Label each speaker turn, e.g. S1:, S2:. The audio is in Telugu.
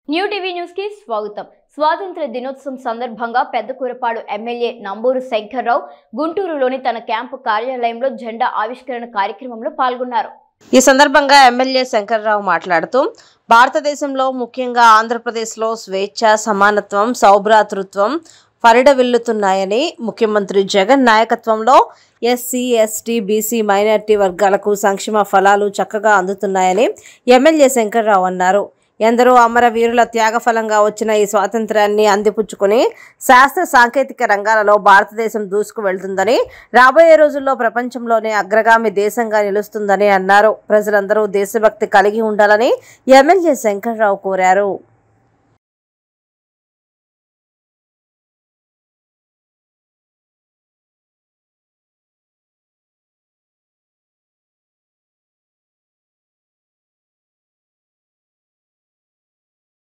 S1: న్యూ టీవీ న్యూస్ కి స్వాగతం స్వాతంత్ర దినోత్సవం సందర్భంగా పెద్దకూరపాడు ఎమ్మెల్యే నంబూరు శంకర్రావు గుంటూరులోని తన క్యాంపు కార్యాలయంలో జెండా ఆవిష్కరణ కార్యక్రమంలో పాల్గొన్నారు
S2: ఈ సందర్భంగా ఎమ్మెల్యే శంకర్రావు మాట్లాడుతూ భారతదేశంలో ముఖ్యంగా ఆంధ్రప్రదేశ్లో స్వేచ్ఛ సమానత్వం సౌభ్రాతృత్వం పరిడవిల్లుతున్నాయని ముఖ్యమంత్రి జగన్ నాయకత్వంలో ఎస్సీ ఎస్టీ బీసీ మైనార్టీ వర్గాలకు సంక్షేమ ఫలాలు చక్కగా అందుతున్నాయని ఎమ్మెల్యే శంకర్రావు అన్నారు ఎందరో అమరవీరుల త్యాగఫలంగా వచ్చిన ఈ స్వాతంత్రాన్ని అందిపుచ్చుకుని శాస్త్ర సాంకేతిక రంగాలలో భారతదేశం దూసుకు వెళ్తుందని రాబోయే రోజుల్లో ప్రపంచంలోనే అగ్రగామి దేశంగా నిలుస్తుందని అన్నారు ప్రజలందరూ దేశభక్తి కలిగి ఉండాలని ఎమ్మెల్యే శంకర్రావు కోరారు